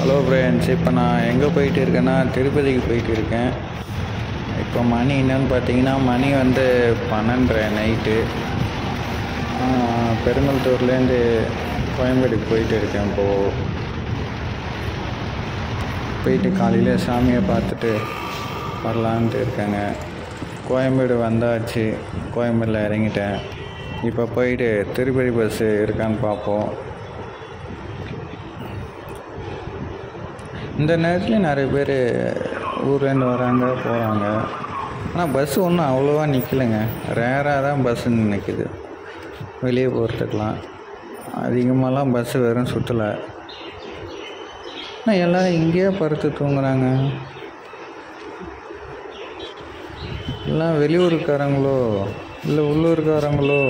hello friends இப்போ நான் எங்கே போயிட்டு இருக்கேன்னா திருப்பதிக்கு போயிட்டு இருக்கேன் இப்போ மணி என்னன்னு பார்த்தீங்கன்னா மணி வந்து பன்னெண்டரை நைட்டு பெருங்கல்தூர்லேருந்து கோயம்பேடுக்கு போயிட்டு இருக்கேன் இப்போது போயிட்டு காலையில் சாமியை பார்த்துட்டு வரலான்ட்டு இருக்கேங்க கோயம்பேடு வந்தாச்சு கோயம்பேடில் இறங்கிட்டேன் இப்போ போயிட்டு திருப்பதி பஸ்ஸு இருக்கான்னு பார்ப்போம் இந்த நேரத்தில் நிறைய பேர் ஊர்லேருந்து வராங்க போகிறாங்க ஆனால் பஸ்ஸு ஒன்றும் அவ்வளோவா நிற்கலைங்க ரேராக தான் பஸ்ஸு நிற்கிது வெளியே போகிறதுக்கெலாம் அதிகமாகலாம் பஸ்ஸு வெறும் சுற்றலை ஆனால் எல்லோரும் இங்கேயே படுத்து தூங்குறாங்க எல்லாம் வெளியூருக்காரங்களோ இல்லை உள்ளூர்காரங்களோ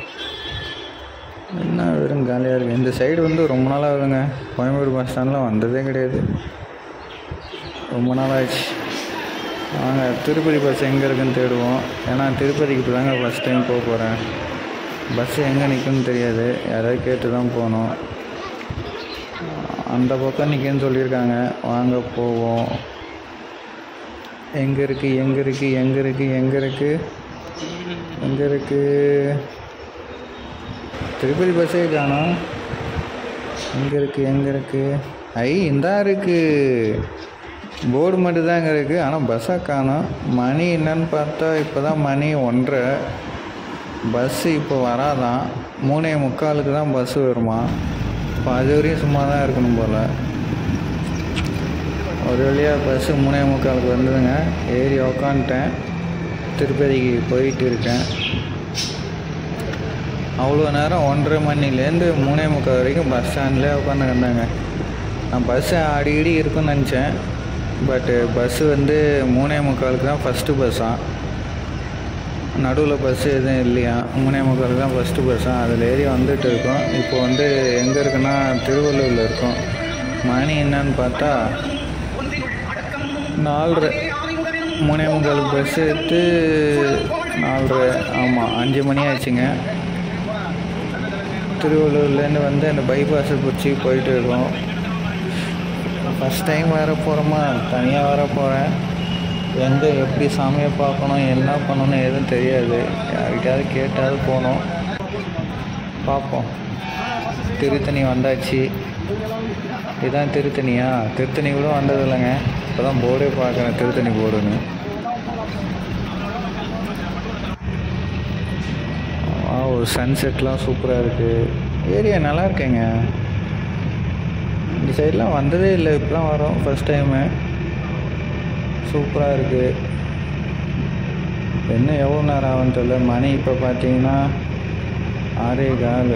என்ன வெறும் காலியாக இருக்குது இந்த சைடு வந்து ரொம்ப நாளாக ஆகுதுங்க கோயம்பேடு பஸ் ஸ்டாண்டில் வந்ததே கிடையாது ரொம்ப நாள் ஆச்சு வாங்க திருப்பதி பஸ் எங்கே இருக்குன்னு தேடுவோம் ஏன்னா திருப்பதிக்கு இப்போ தாங்க ஃபஸ்ட் டைம் போக போகிறேன் பஸ்ஸு எங்கே நிற்கும்னு தெரியாது யாராவது கேட்டு தான் போகணும் அந்த பக்கம் நிற்குன்னு சொல்லியிருக்காங்க வாங்க போவோம் எங்கே இருக்குது எங்கே இருக்குது எங்கே இருக்குது எங்கே இருக்குது எங்கே இருக்குது திருப்பதி பஸ்ஸே காணோம் எங்கே இருக்குது எங்கே இருக்குது ஐ இந்தா இருக்குது போர்டு மட்டும் தான் இங்கே இருக்குது ஆனால் பஸ்ஸை காணோம் மணி என்னன்னு பார்த்தா இப்போ தான் மணி ஒன்றரை பஸ்ஸு இப்போ வராதான் மூணே முக்காலுக்கு தான் பஸ்ஸு வருமா இப்போ அது வரையும் சும்மா தான் இருக்கணும் போல் ஒரு வழியாக பஸ்ஸு மூணே முக்காலுக்கு வந்ததுங்க ஏறி உக்காந்துட்டேன் திருப்பதிக்கு போயிட்டு இருக்கேன் அவ்வளோ நேரம் ஒன்றரை மணிலேருந்து மூணே முக்கால் வரைக்கும் பஸ் ஸ்டாண்ட்லேயே உட்காந்துருந்தாங்க நான் பஸ்ஸு அடிக்கடி இருக்குன்னு நினச்சேன் பட்டு பஸ்ஸு வந்து மூணே முக்காலுக்கு தான் ஃபஸ்ட்டு பஸ்ஸாக நடுவில் பஸ்ஸு எதுவும் இல்லையா மூணே முக்காலுக்கு தான் ஃபஸ்ட்டு பஸ்ஸாக அதில் ஏறி வந்துட்டு இருக்கோம் இப்போ வந்து எங்கே இருக்குன்னா திருவள்ளூரில் இருக்கோம் மணி என்னன்னு பார்த்தா நாலரை மூணே முக்காலுக்கு பஸ் எடுத்து நாலரை ஆமாம் அஞ்சு மணி ஆச்சுங்க திருவள்ளூர்லேருந்து வந்து அந்த பைபாஸை பிடிச்சி போயிட்டு இருக்கோம் ஃபஸ்ட் டைம் வர போகிறோமா தனியாக வர போகிறேன் எங்கே எப்படி சாமியை பார்க்கணும் என்ன பண்ணணும்னு எதுவும் தெரியாது யார்கிட்டயாவது கேட்டாவது போகணும் பார்ப்போம் திருத்தணி வந்தாச்சு இதுதான் திருத்தணியா திருத்தணி கூட வந்தது இல்லைங்க இப்போ தான் போர்டே பார்க்குறேன் திருத்தணி போர்டுன்னு ஒரு சன்செட்லாம் சூப்பராக இருக்குது ஏரியா நல்லா இருக்கேங்க இந்த சைட்லாம் வந்ததே இல்லை இப்போலாம் வரோம் ஃபஸ்ட் டைமு சூப்பராக இருக்குது என்ன எவ்வளோ நேரம் ஆகும்னு தெரியல மணி இப்போ பார்த்தீங்கன்னா ஆறே கால்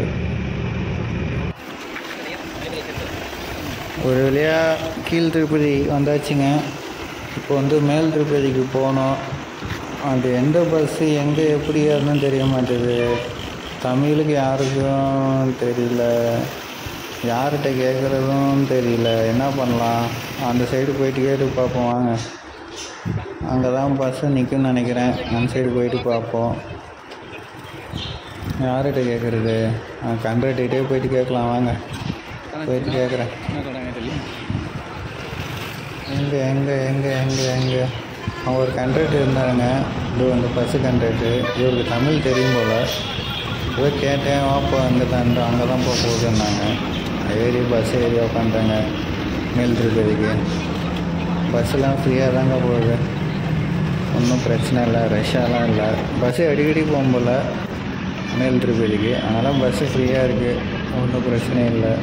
ஒரு வழியாக கீழ் திருப்பதி வந்தாச்சுங்க இப்போ வந்து மேல் திருப்பதிக்கு போனோம் அது எந்த பஸ்ஸு எங்கே எப்படி ஏறணும்னு தெரிய மாட்டேது தமிழுக்கு யாருக்கும் தெரியல யார்கிட்ட கேட்குறதும் தெரியல என்ன பண்ணலாம் அந்த சைடு போயிட்டு கேட்டு பார்ப்போம் வாங்க அங்கே தான் பஸ்ஸு நிற்கும்னு நினைக்கிறேன் அந்த சைடு போயிட்டு பார்ப்போம் யார்கிட்ட கேட்குறது கண்ட்ரக்டர்கிட்டே போயிட்டு கேட்கலாம் வாங்க போயிட்டு கேட்குறேன் எங்கே எங்கே எங்கே எங்கே எங்கே அவங்க ஒரு கண்ட்ரக்டர் இருந்தாருங்க இது அந்த பஸ்ஸு கண்ட்ரக்டர் இவருக்கு தமிழ் தெரியும் போல் ஏதோ கேட்டேன் வாப்பா அங்கே தான் அங்கே தான் போக போகுதுன்னாங்க ஏறி பஸ் ஏறி உக்காந்துட்டாங்க மேல் திருப்பதிக்கு பஸ்ஸெல்லாம் ஃப்ரீயாக தாங்க போகுது ஒன்றும் பிரச்சனை இல்லை ரஷ்ஷாலாம் இல்லை பஸ்ஸு அடிக்கடி போகும் போல் மேல் திருப்பதிக்கு அதனால் பஸ்ஸு ஃப்ரீயாக இருக்குது ஒன்றும் பிரச்சனை இல்லை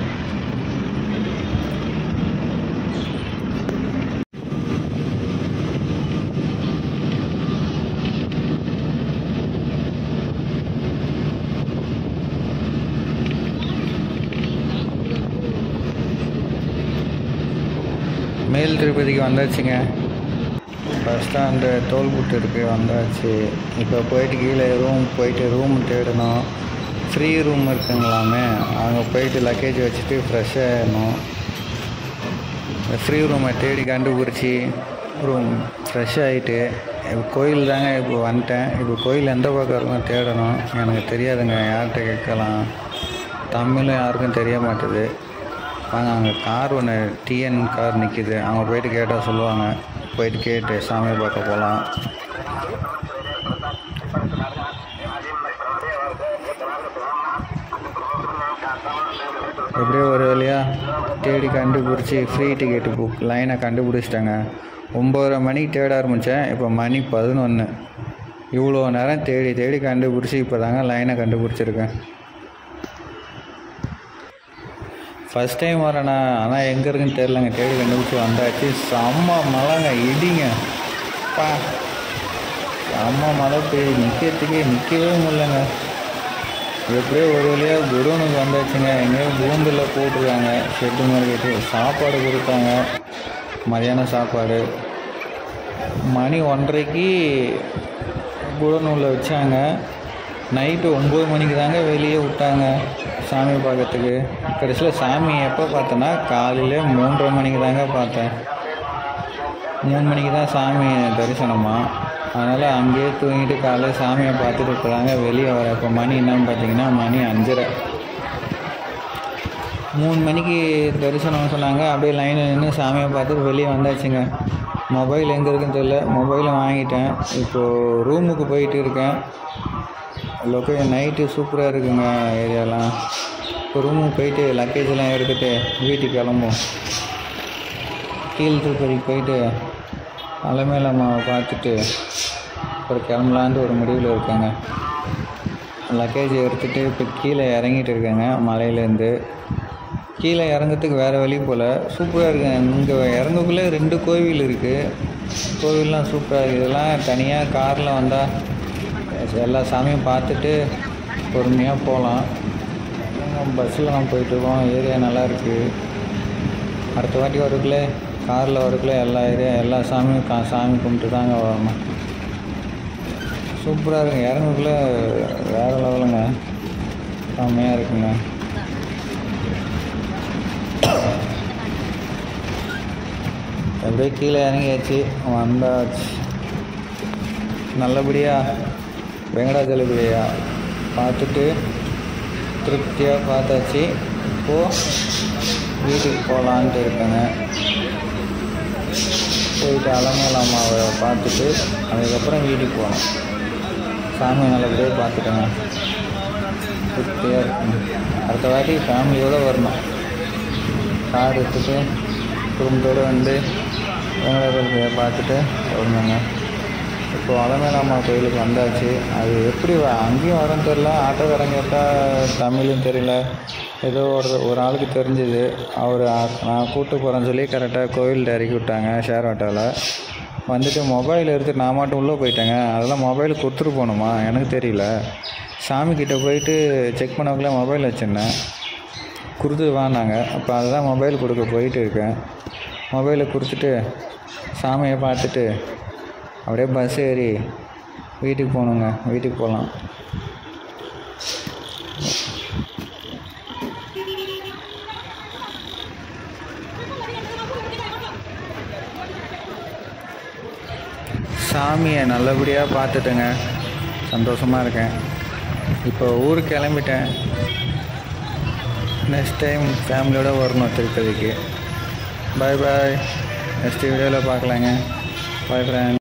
மேல் திருப்பதிக்கு வந்தாச்சுங்க பஸ் ஸ்டாண்டு டோல்புட்டு இருக்குது வந்தாச்சு இப்போ போயிட்டு கீழே ரூம் போயிட்டு ரூம் தேடணும் ஃப்ரீ ரூம் இருக்குங்களாமே அங்கே போயிட்டு லக்கேஜ் வச்சுட்டு ஃப்ரெஷ்ஷாக ஆகணும் ஃப்ரீ ரூமை தேடி கண்டுபிடிச்சி ரூம் ஃப்ரெஷ் ஆகிட்டு இப்போ கோயில் தாங்க இப்போ வந்துட்டேன் இப்போ கோயில் எந்த பக்கம் இருக்கும் தேடணும் எனக்கு தெரியாதுங்க யார்கிட்ட கேட்கலாம் தமிழும் யாருக்கும் தெரிய மாட்டுது வாங்க அங்கே கார் ஒன்று டிஎன் கார் நிற்கிது அவங்க போயிட்டு கேட்டால் சொல்லுவாங்க போயிட்டு கேட்டு சாமியை பார்க்க போகலாம் எப்படியோ ஒரு வழியாக தேடி கண்டுபிடிச்சி ஃப்ரீ டிக்கெட்டு புக் லைனை கண்டுபிடிச்சிட்டாங்க ஒம்பதரை மணிக்கு தேட ஆரம்பித்தேன் இப்போ மணி பதினொன்று இவ்வளோ நேரம் தேடி தேடி கண்டுபிடிச்சி இப்போ தாங்க லைனை கண்டுபிடிச்சிருக்கேன் ஃபஸ்ட் டைம் வரேண்ணா ஆனால் எங்கே இருக்குன்னு தெரிலங்க தேடி கண்டுபிடிச்சி வந்தாச்சு செம்ம மழைங்க இடிங்க பா செம்ம மழை பெய்யுது நிற்கிறதுக்கே நிற்கவே முடியலங்க எப்படியோ ஒரு வழியாக குடோனுக்கு வந்தாச்சுங்க எங்கேயோ பூந்தில் போட்டிருக்காங்க ஷெட்டு மார்க்கெட்டு சாப்பாடு கொடுத்தாங்க மதியானம் சாப்பாடு மணி ஒன்றரைக்கு குடோனூரில் வச்சாங்க நைட்டு ஒம்பது மணிக்கு தாங்க வெளியே விட்டாங்க சாமி பார்க்கறதுக்கு கடைசியில் சாமி எப்போ பார்த்தேன்னா காலையில் மூன்றரை மணிக்கு தாங்க பார்த்தேன் மூணு மணிக்கு தான் சாமி தரிசனமா அதனால் அங்கேயே தூங்கிட்டு காலைல சாமியை பார்த்துட்டு இருக்கிறாங்க வெளியே வர இப்போ மணி என்னன்னு பார்த்தீங்கன்னா மணி அஞ்சரை மூணு மணிக்கு தரிசனம் சொன்னாங்க அப்படியே லைனில் நின்று சாமியை பார்த்துட்டு வெளியே வந்தாச்சுங்க மொபைல் எங்கே இருக்குன்னு தெரியல மொபைலை வாங்கிட்டேன் இப்போது ரூமுக்கு போயிட்டு இருக்கேன் லொக்கேஷன் நைட்டு சூப்பராக இருக்குங்க ஏரியாலாம் இப்போ ரூமுக்கு போயிட்டு லக்கேஜெல்லாம் எடுத்துகிட்டு வீட்டுக்கு கிளம்பும் கீழ் திருப்பதிக்கு போயிட்டு அலமேலம்மாவை பார்த்துட்டு அப்புறம் கிளம்பலான்ட்டு ஒரு முடிவில் இருக்காங்க லக்கேஜ் எடுத்துகிட்டு இப்போ கீழே இறங்கிட்டு இருக்காங்க மலையிலேருந்து கீழே இறங்கிறதுக்கு வேறு வழி போல் சூப்பராக இருக்குங்க இங்கே இறங்கக்குள்ளே ரெண்டு கோவில் இருக்குது கோவில்லாம் சூப்பராக இருக்குது இதெல்லாம் தனியாக காரில் வந்தால் எல்லா சாமியும் பார்த்துட்டு பொறுமையாக போகலாம் பஸ்ஸில் தான் போயிட்டுருக்கோம் ஏரியா நல்லா இருக்குது அடுத்த வாட்டி வரக்குள்ளே காரில் வரக்குள்ளே எல்லா ஏரியா எல்லா சாமியும் கா சாமி கும்பிட்டு தாங்க வரணும் சூப்பராக இருக்குங்க இறங்கக்குள்ளே வேறு லெவலுங்க செம்மையாக இருக்குங்க அப்படியே கீழே இறங்கியாச்சு வந்தாச்சு நல்லபடியாக வெங்கடாஜலபதியா பார்த்துட்டு திருப்தியாக பார்த்தாச்சு இப்போது வீட்டுக்கு போகலான்ட்டு இருக்கேங்க போயிட்டு அலமேல அம்மாவை பார்த்துட்டு அதுக்கப்புறம் வீட்டுக்கு போகணும் சாமி நல்லபடியாக பார்த்துட்டேங்க திருப்தியாக இருக்குங்க அடுத்த வாட்டி ஃபேமிலியோடு வரணும் கார் எடுத்துகிட்டு குடும்பத்தோடு வந்து வெங்கடாஜலபதியை பார்த்துட்டு வரணுங்க இப்போ அலமேலாமா கோயிலுக்கு வந்தாச்சு அது எப்படி வ- அங்கேயும் வரன்னு தெரில ஆட்டோக்காரங்க கேட்டால் தமிழும் தெரியல ஏதோ ஒரு ஒரு ஆளுக்கு தெரிஞ்சுது அவர் நான் கூப்பிட்டு போகிறேன்னு சொல்லி கரெக்டாக கோயில்கிட்ட இறக்கி விட்டாங்க ஷேர் ஆட்டோவில் வந்துட்டு மொபைல் எடுத்து நான் மட்டும் உள்ளே போயிட்டேங்க அதெல்லாம் மொபைல் கொடுத்துட்டு போகணுமா எனக்கு தெரியல சாமி கிட்ட போயிட்டு செக் பண்ணக்குள்ளே மொபைல் வச்சுருந்தேன் கொடுத்துட்டு வானாங்க அப்போ அதுதான் மொபைல் கொடுக்க போயிட்டு இருக்கேன் மொபைலை கொடுத்துட்டு சாமியை பார்த்துட்டு அப்படியே பஸ் ஏறி வீட்டுக்கு போகணுங்க வீட்டுக்கு போகலாம் சாமியை நல்லபடியாக பார்த்துட்டேங்க சந்தோஷமாக இருக்கேன் இப்போ ஊருக்கு கிளம்பிட்டேன் நெக்ஸ்ட் டைம் ஃபேமிலியோடு வரணும் திருப்பதிக்கு பாய் பாய் நெக்ஸ்ட் வீடியோவில் பார்க்கலாங்க பாய் ஃப்ரெண்ட்